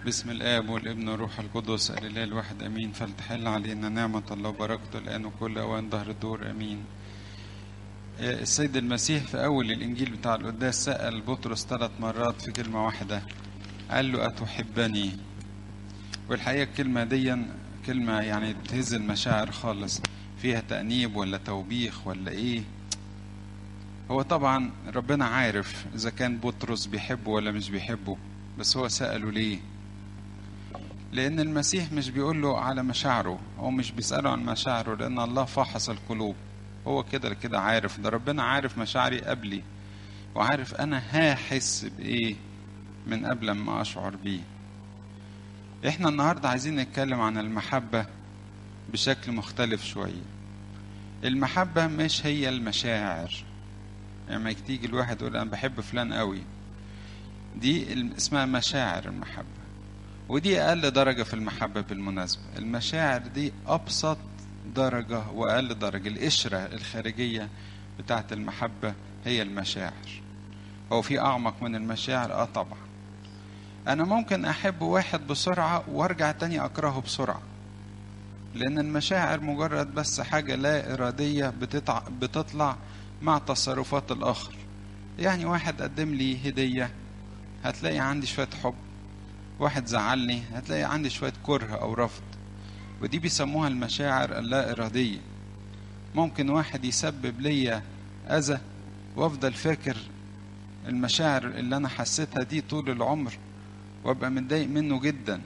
بسم الآب والابن والروح القدس الإله الواحد أمين فلتحل علينا نعمة الله وبركته الآن وكل أوان ظهر الدور أمين السيد المسيح في أول الإنجيل بتاع القداس سأل بطرس ثلاث مرات في كلمة واحدة قال له أتحبني والحقيقة الكلمة دي كلمة يعني تهز المشاعر خالص فيها تأنيب ولا توبيخ ولا إيه هو طبعا ربنا عارف إذا كان بطرس بيحبه ولا مش بيحبه بس هو سأله ليه لأن المسيح مش بيقول له على مشاعره هو مش بيسأله عن مشاعره لأن الله فحص القلوب هو كده كده عارف ده ربنا عارف مشاعري قبلي وعارف أنا هحس بإيه من قبل ما أشعر بيه إحنا النهاردة عايزين نتكلم عن المحبة بشكل مختلف شوية المحبة مش هي المشاعر لما يعني تيجي الواحد يقول أنا بحب فلان قوي دي اسمها مشاعر المحبة ودي أقل درجة في المحبة بالمناسبة المشاعر دي أبسط درجة وأقل درجة القشرة الخارجية بتاعت المحبة هي المشاعر هو في أعمق من المشاعر آه طبعا أنا ممكن أحب واحد بسرعة وأرجع تاني أكرهه بسرعة لأن المشاعر مجرد بس حاجة لا إرادية بتطلع, بتطلع مع تصرفات الآخر يعني واحد قدم لي هدية هتلاقي عندي شوية حب واحد زعلني هتلاقي عندي شوية كره أو رفض ودي بيسموها المشاعر اللا إرادية ممكن واحد يسبب ليا أذى وأفضل فاكر المشاعر اللي أنا حسيتها دي طول العمر وأبقى متضايق منه جدا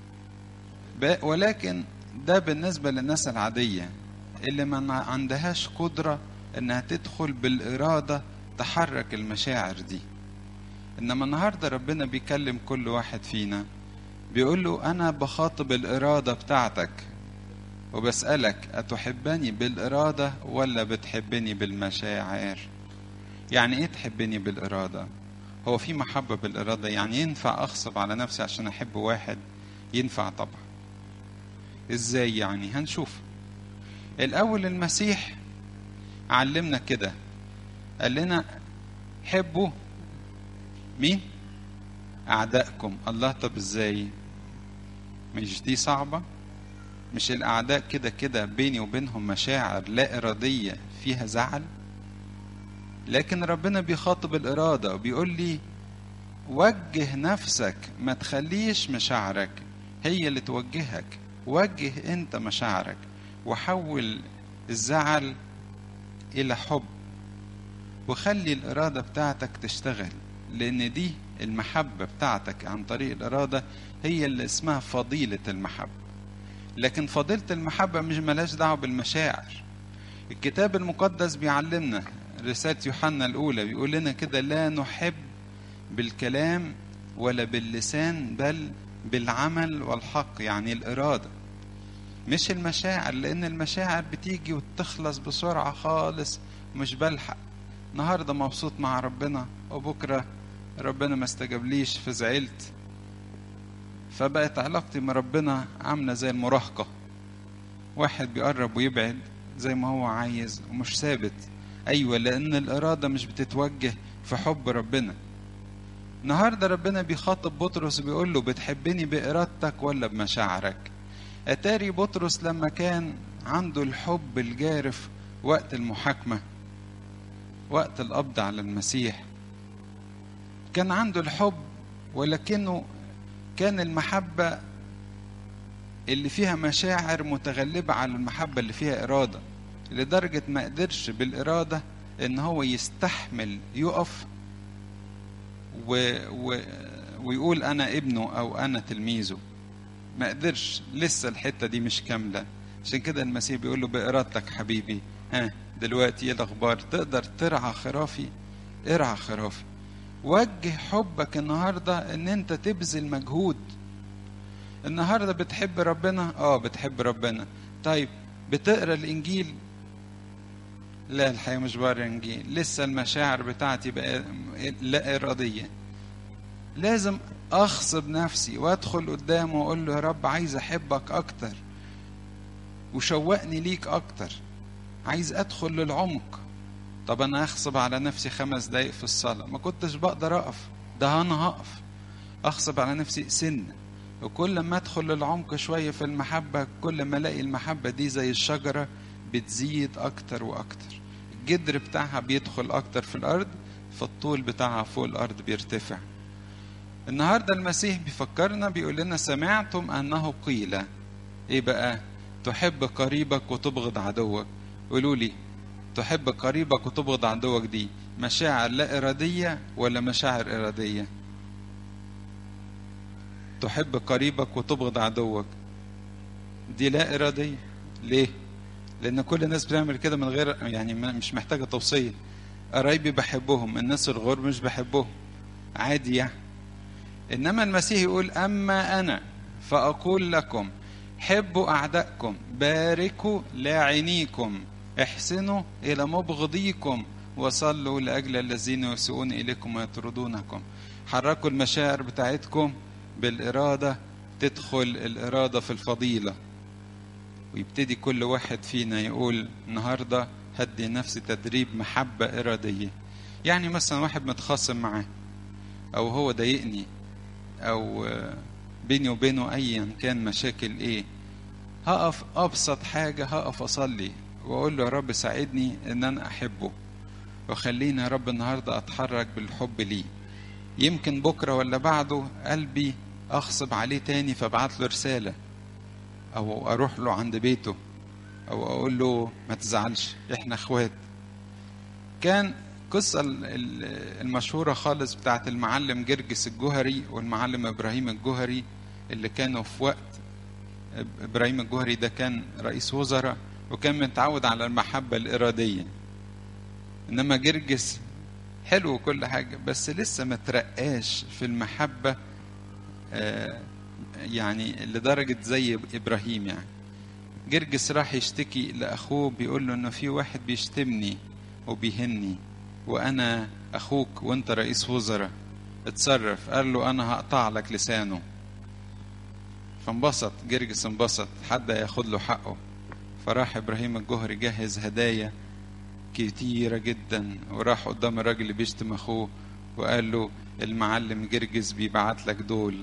ولكن ده بالنسبة للناس العادية اللي ما عندهاش قدرة إنها تدخل بالإرادة تحرك المشاعر دي انما النهارده ربنا بيكلم كل واحد فينا بيقول له انا بخاطب الاراده بتاعتك وبسالك اتحبني بالاراده ولا بتحبني بالمشاعر يعني ايه تحبني بالاراده هو في محبه بالاراده يعني ينفع اغصب على نفسي عشان احب واحد ينفع طبعا ازاي يعني هنشوف الاول المسيح علمنا كده قال لنا حبوا مين أعدائكم الله طب إزاي مش دي صعبة مش الأعداء كده كده بيني وبينهم مشاعر لا إرادية فيها زعل لكن ربنا بيخاطب الإرادة وبيقول لي وجه نفسك ما تخليش مشاعرك هي اللي توجهك وجه انت مشاعرك وحول الزعل إلى حب وخلي الإرادة بتاعتك تشتغل لأن دي المحبة بتاعتك عن طريق الإرادة هي اللي اسمها فضيلة المحبة لكن فضيلة المحبة مش ملاش دعوة بالمشاعر الكتاب المقدس بيعلمنا رسالة يوحنا الأولى بيقول لنا كده لا نحب بالكلام ولا باللسان بل بالعمل والحق يعني الإرادة مش المشاعر لأن المشاعر بتيجي وتخلص بسرعة خالص مش بلحق النهارده مبسوط مع ربنا وبكره ربنا ما استجابليش فزعلت فبقت علاقتي مع ربنا عامله زي المراهقه واحد بيقرب ويبعد زي ما هو عايز ومش ثابت ايوه لان الاراده مش بتتوجه في حب ربنا النهارده ربنا بيخاطب بطرس بيقول له بتحبني بارادتك ولا بمشاعرك اتاري بطرس لما كان عنده الحب الجارف وقت المحاكمه وقت القبض على المسيح كان عنده الحب ولكنه كان المحبة اللي فيها مشاعر متغلبة على المحبة اللي فيها إرادة لدرجة ما قدرش بالإرادة إن هو يستحمل يقف و... و... ويقول أنا ابنه أو أنا تلميذه ما قدرش لسه الحتة دي مش كاملة عشان كده المسيح بيقول له بإرادتك حبيبي ها دلوقتي ايه الاخبار تقدر ترعى خرافي ارعى خرافي وجه حبك النهارده ان انت تبذل مجهود النهارده بتحب ربنا اه بتحب ربنا طيب بتقرا الانجيل لا الحقيقه مش بقرا الانجيل لسه المشاعر بتاعتي بقى لا اراديه لازم اغصب نفسي وادخل قدامه واقول له يا رب عايز احبك اكتر وشوقني ليك اكتر عايز ادخل للعمق طب انا اغصب على نفسي خمس دقايق في الصلاه ما كنتش بقدر اقف ده انا هقف اغصب على نفسي سن وكل ما ادخل العمق شوية في المحبة كل ما الاقي المحبة دي زي الشجرة بتزيد اكتر واكتر الجدر بتاعها بيدخل اكتر في الارض فالطول بتاعها فوق الارض بيرتفع النهارده المسيح بيفكرنا بيقول لنا سمعتم انه قيل ايه بقى تحب قريبك وتبغض عدوك قولوا لي تحب قريبك وتبغض عدوك دي مشاعر لا اراديه ولا مشاعر اراديه تحب قريبك وتبغض عدوك دي لا اراديه ليه لان كل الناس بتعمل كده من غير يعني مش محتاجه توصيه قرايبي بحبهم الناس الغر مش بحبهم عادي يعني انما المسيح يقول اما انا فاقول لكم حبوا اعدائكم باركوا لاعنيكم احسنوا الى مبغضيكم وصلوا لاجل الذين يسيئون اليكم ويطردونكم حركوا المشاعر بتاعتكم بالاراده تدخل الاراده في الفضيله ويبتدي كل واحد فينا يقول النهارده هدي نفسي تدريب محبه اراديه يعني مثلا واحد متخاصم معاه او هو ضايقني او بيني وبينه ايا كان مشاكل ايه هقف ابسط حاجه هقف اصلي واقول له يا رب ساعدني ان انا احبه وخليني يا رب النهارده اتحرك بالحب ليه يمكن بكره ولا بعده قلبي اغصب عليه تاني فابعت له رساله او اروح له عند بيته او اقول له ما تزعلش احنا اخوات كان القصة المشهورة خالص بتاعت المعلم جرجس الجهري والمعلم إبراهيم الجهري اللي كانوا في وقت إبراهيم الجهري ده كان رئيس وزراء وكان متعود على المحبة الإرادية إنما جرجس حلو وكل حاجة بس لسه ما ترقاش في المحبة يعني لدرجة زي إبراهيم يعني جرجس راح يشتكي لأخوه بيقول له إنه في واحد بيشتمني وبيهني وانا اخوك وانت رئيس وزراء اتصرف قال له انا هقطع لك لسانه فانبسط جرجس انبسط حد ياخد له حقه فراح ابراهيم الجهري جهز هدايا كتيره جدا وراح قدام الراجل اللي بيشتم اخوه وقال له المعلم جرجس بيبعت لك دول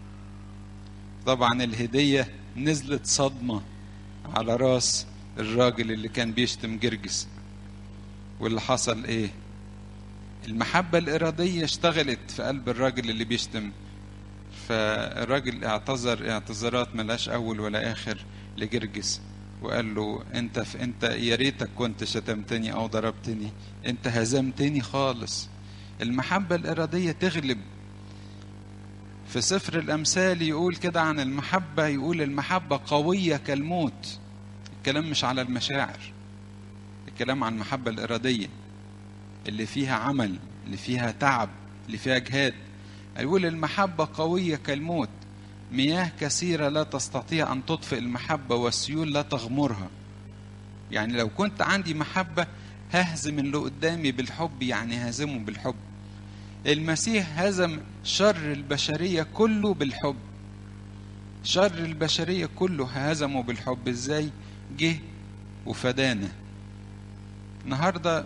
طبعا الهديه نزلت صدمه على راس الراجل اللي كان بيشتم جرجس واللي حصل ايه المحبة الإرادية اشتغلت في قلب الراجل اللي بيشتم فالراجل اعتذر اعتذارات ملاش أول ولا آخر لجرجس وقال له انت في انت يا ريتك كنت شتمتني او ضربتني انت هزمتني خالص المحبة الإرادية تغلب في سفر الأمثال يقول كده عن المحبة يقول المحبة قوية كالموت الكلام مش على المشاعر الكلام عن المحبة الإرادية اللي فيها عمل اللي فيها تعب اللي فيها جهاد يقول المحبة قوية كالموت مياه كثيرة لا تستطيع أن تطفئ المحبة والسيول لا تغمرها يعني لو كنت عندي محبة ههزم اللي قدامي بالحب يعني هزمه بالحب المسيح هزم شر البشرية كله بالحب شر البشرية كله هزمه بالحب ازاي جه وفدانا النهارده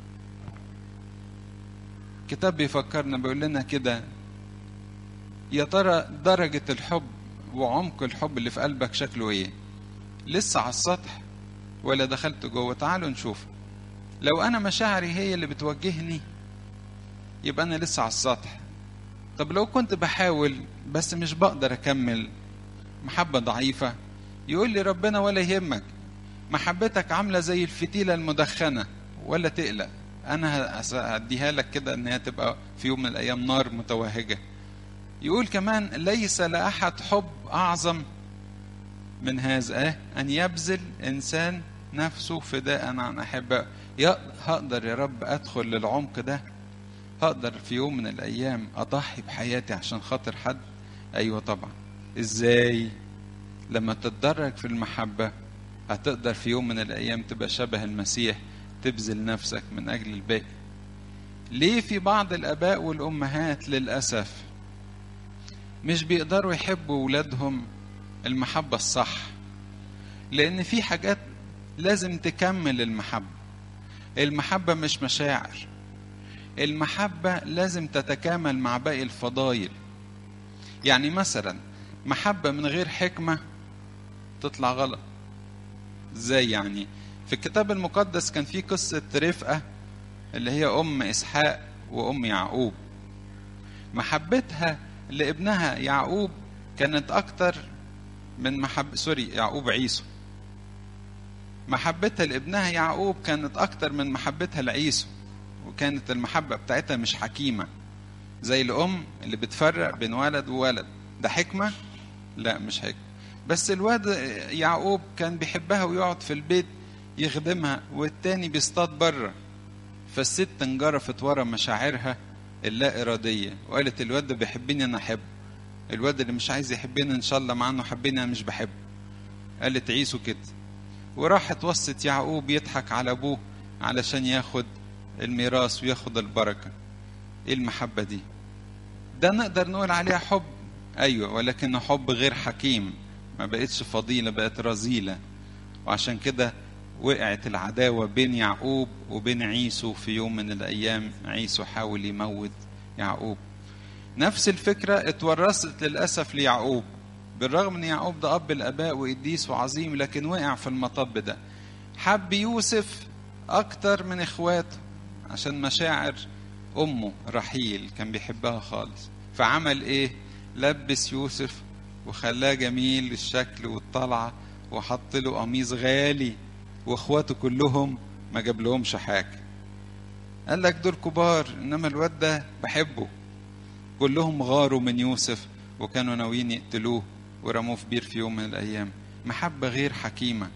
كتاب بيفكرنا بيقول لنا كده يا ترى درجة الحب وعمق الحب اللي في قلبك شكله ايه لسه على السطح ولا دخلت جوه تعالوا نشوف لو انا مشاعري هي اللي بتوجهني يبقى انا لسه على السطح طب لو كنت بحاول بس مش بقدر اكمل محبة ضعيفة يقول لي ربنا ولا يهمك محبتك عاملة زي الفتيلة المدخنة ولا تقلق أنا هديها لك كده إن هي تبقى في يوم من الأيام نار متوهجة يقول كمان ليس لأحد حب أعظم من هذا آه أن يبذل إنسان نفسه فداء عن أحبائه هقدر يا رب أدخل للعمق ده هقدر في يوم من الأيام أضحي بحياتي عشان خاطر حد أيوة طبعا إزاي لما تتدرج في المحبة هتقدر في يوم من الأيام تبقى شبه المسيح تبذل نفسك من أجل الباقي ليه في بعض الآباء والأمهات للأسف مش بيقدروا يحبوا ولادهم المحبة الصح لأن في حاجات لازم تكمل المحبة المحبة مش مشاعر المحبة لازم تتكامل مع باقي الفضائل يعني مثلا محبة من غير حكمة تطلع غلط ازاي يعني في الكتاب المقدس كان في قصة رفقة اللي هي أم إسحاق وأم يعقوب محبتها لابنها يعقوب كانت أكتر من محب سوري يعقوب عيسو محبتها لابنها يعقوب كانت أكتر من محبتها لعيسو وكانت المحبة بتاعتها مش حكيمة زي الأم اللي بتفرق بين ولد وولد ده حكمة؟ لا مش حكمة بس الواد يعقوب كان بيحبها ويقعد في البيت يخدمها والتاني بيصطاد بره فالست انجرفت ورا مشاعرها اللا إرادية وقالت الواد ده بيحبني أنا أحبه الواد اللي مش عايز يحبني إن شاء الله مع إنه حبني أنا مش بحبه قالت عيسو كده وراحت وصت يعقوب يضحك على أبوه علشان ياخد الميراث وياخد البركة إيه المحبة دي ده نقدر نقول عليها حب أيوة ولكنه حب غير حكيم ما بقتش فضيلة بقت رذيلة وعشان كده وقعت العداوة بين يعقوب وبين عيسو في يوم من الأيام عيسو حاول يموت يعقوب نفس الفكرة اتورثت للأسف ليعقوب بالرغم ان يعقوب ده أب الآباء وقديس وعظيم لكن وقع في المطب ده حب يوسف أكتر من إخواته عشان مشاعر أمه رحيل كان بيحبها خالص فعمل إيه؟ لبس يوسف وخلاه جميل الشكل والطلعة وحط له قميص غالي واخواته كلهم ما جاب لهمش حاجة قال لك دول كبار انما الواد ده بحبه كلهم غاروا من يوسف وكانوا ناويين يقتلوه ورموه في بير في يوم من الايام محبة غير حكيمة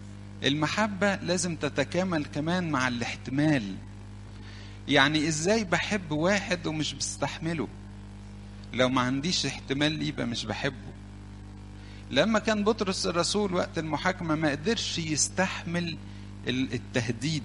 المحبة لازم تتكامل كمان مع الاحتمال يعني ازاي بحب واحد ومش بستحمله لو ما عنديش احتمال ليه يبقى مش بحبه لما كان بطرس الرسول وقت المحاكمة ما قدرش يستحمل التهديد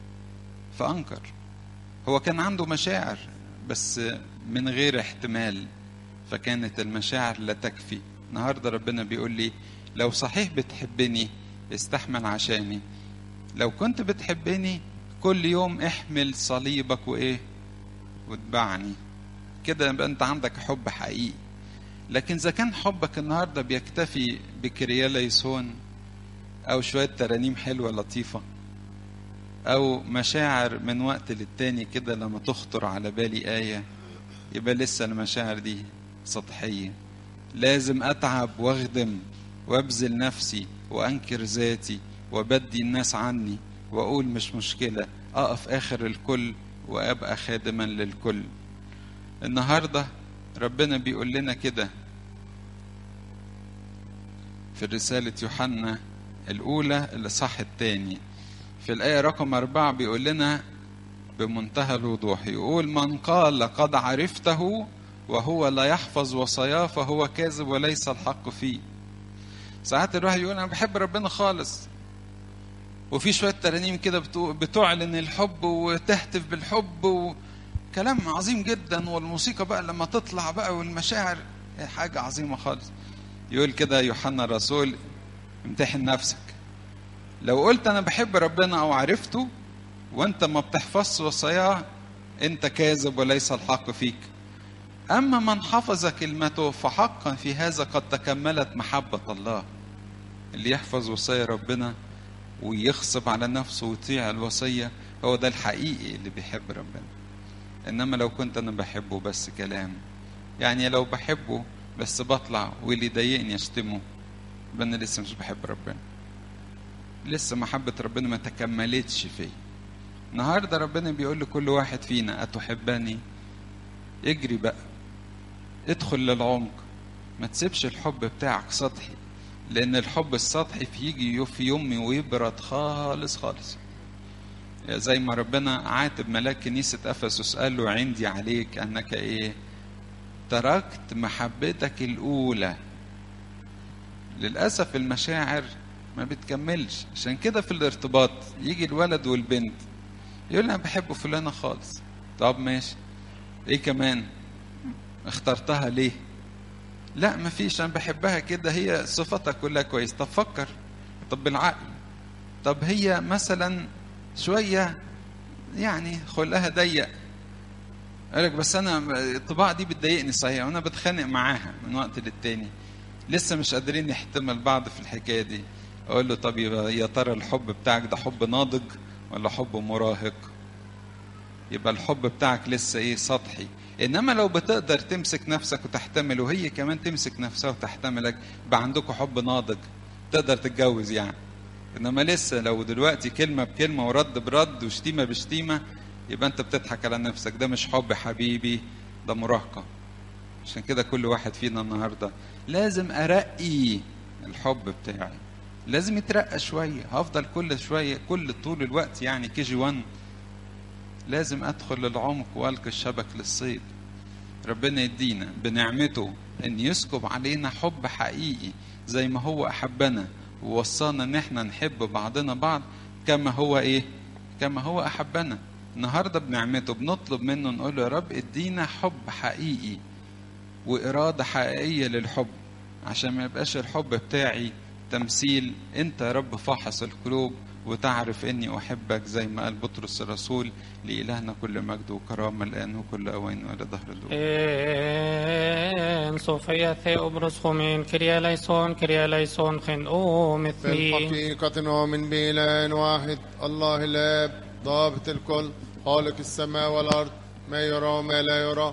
فأنكر هو كان عنده مشاعر بس من غير احتمال فكانت المشاعر لا تكفي النهاردة ربنا بيقول لي لو صحيح بتحبني استحمل عشاني لو كنت بتحبني كل يوم احمل صليبك وايه واتبعني كده يبقى انت عندك حب حقيقي لكن اذا كان حبك النهارده بيكتفي بكرياليسون او شويه ترانيم حلوه لطيفه او مشاعر من وقت للتاني كده لما تخطر على بالي ايه يبقى لسه المشاعر دي سطحيه لازم اتعب واخدم وابذل نفسي وانكر ذاتي وبدي الناس عني واقول مش مشكله اقف اخر الكل وابقى خادما للكل النهارده ربنا بيقول لنا كده في رسالة يوحنا الأولى الإصحاح الثاني في الآية رقم أربعة بيقول لنا بمنتهى الوضوح يقول من قال لقد عرفته وهو لا يحفظ وصاياه فهو كاذب وليس الحق فيه ساعات الواحد يقول أنا بحب ربنا خالص وفي شوية ترانيم كده بتعلن الحب وتهتف بالحب و... كلام عظيم جدا والموسيقى بقى لما تطلع بقى والمشاعر حاجة عظيمة خالص يقول كده يوحنا الرسول امتحن نفسك لو قلت أنا بحب ربنا أو عرفته وأنت ما بتحفظش وصاياه أنت كاذب وليس الحق فيك أما من حفظ كلمته فحقا في هذا قد تكملت محبة الله اللي يحفظ وصايا ربنا ويغصب على نفسه ويطيع الوصية هو ده الحقيقي اللي بيحب ربنا انما لو كنت انا بحبه بس كلام يعني لو بحبه بس بطلع واللي يضايقني اشتمه يبقى انا لسه مش بحب ربنا لسه محبة ربنا ما تكملتش فيا النهاردة ربنا بيقول لكل واحد فينا أتحبني اجري بقى ادخل للعمق ما تسيبش الحب بتاعك سطحي لأن الحب السطحي يجي في يوم ويبرد خالص خالص زي ما ربنا عاتب ملاك كنيسة أفسس قال له عندي عليك أنك إيه تركت محبتك الأولى للأسف المشاعر ما بتكملش عشان كده في الارتباط يجي الولد والبنت يقول أنا بحب فلانة خالص طب ماشي إيه كمان اخترتها ليه لا مفيش أنا بحبها كده هي صفتها كلها كويس طب فكر طب بالعقل طب هي مثلا شوية يعني خلقها ضيق قال لك بس انا الطباع دي بتضايقني صحيح وانا بتخانق معاها من وقت للتاني لسه مش قادرين نحتمل بعض في الحكايه دي اقول له طب يبقى يا ترى الحب بتاعك ده حب ناضج ولا حب مراهق يبقى الحب بتاعك لسه ايه سطحي انما لو بتقدر تمسك نفسك وتحتمل وهي كمان تمسك نفسها وتحتملك يبقى عندكم حب ناضج تقدر تتجوز يعني انما لسه لو دلوقتي كلمه بكلمه ورد برد وشتيمه بشتيمه يبقى انت بتضحك على نفسك ده مش حب حبيبي ده مراهقه عشان كده كل واحد فينا النهارده لازم ارقي الحب بتاعي لازم يترقى شويه هفضل كل شويه كل طول الوقت يعني كي جي 1 لازم ادخل للعمق والقي الشبك للصيد ربنا يدينا بنعمته ان يسكب علينا حب حقيقي زي ما هو احبنا ووصانا ان احنا نحب بعضنا بعض كما هو ايه كما هو احبنا النهارده بنعمته بنطلب منه نقول له يا رب ادينا حب حقيقي واراده حقيقيه للحب عشان ما يبقاش الحب بتاعي تمثيل انت يا رب فاحص القلوب وتعرف اني احبك زي ما قال بطرس الرسول لالهنا كل مجد وكرامه الان وكل اوان والى ظهر الدور En Sofia Theobros Homin, Kyria Leison, Kyria Leison, Chen O في Mithmi. الحقيقة نؤمن بإله واحد الله الآب ضابط الكل خالق السماء والأرض ما يرى وما لا يرى